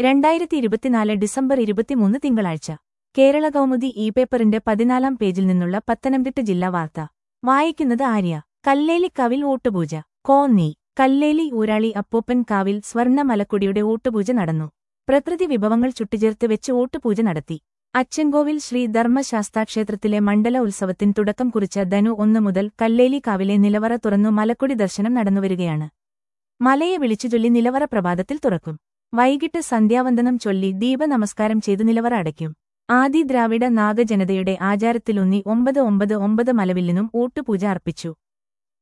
രണ്ടായിരത്തി ഇരുപത്തിനാല് ഡിസംബർ ഇരുപത്തിമൂന്ന് തിങ്കളാഴ്ച കേരള കൗമുദി ഇ പേപ്പറിന്റെ പതിനാലാം പേജിൽ നിന്നുള്ള പത്തനംതിട്ട ജില്ലാ വാർത്ത വായിക്കുന്നത് ആര്യ കല്ലേലിക്കാവിൽ ഊട്ടുപൂജ കോന്നി കല്ലേലി ഊരാളി അപ്പൂപ്പൻ കാവിൽ സ്വർണ്ണ മലക്കുടിയുടെ ഊട്ടുപൂജ നടന്നു പ്രകൃതി വിഭവങ്ങൾ ചുട്ടുചേർത്ത് വെച്ച് ഊട്ടുപൂജ നടത്തി അച്ചൻകോവിൽ ശ്രീ ധർമ്മശാസ്താക്ഷേത്രത്തിലെ മണ്ഡല ഉത്സവത്തിന് തുടക്കം കുറിച്ച ധനു ഒന്ന് മുതൽ കല്ലേലി കാവിലെ നിലവറ തുറന്നു മലക്കുടി ദർശനം നടന്നുവരികയാണ് മലയെ വിളിച്ചുചൊല്ലി നിലവറ പ്രഭാതത്തിൽ തുറക്കും വൈകിട്ട് സന്ധ്യാവന്ദനം ചൊല്ലി ദീപനമസ്കാരം ചെയ്തു നിലവറ അടയ്ക്കും ആദി ദ്രാവിഡ നാഗജനതയുടെ ആചാരത്തിലൂന്നി ഒമ്പത് ഒമ്പത് ഒമ്പത് മലവില്ലിനും ഊട്ടുപൂജ അർപ്പിച്ചു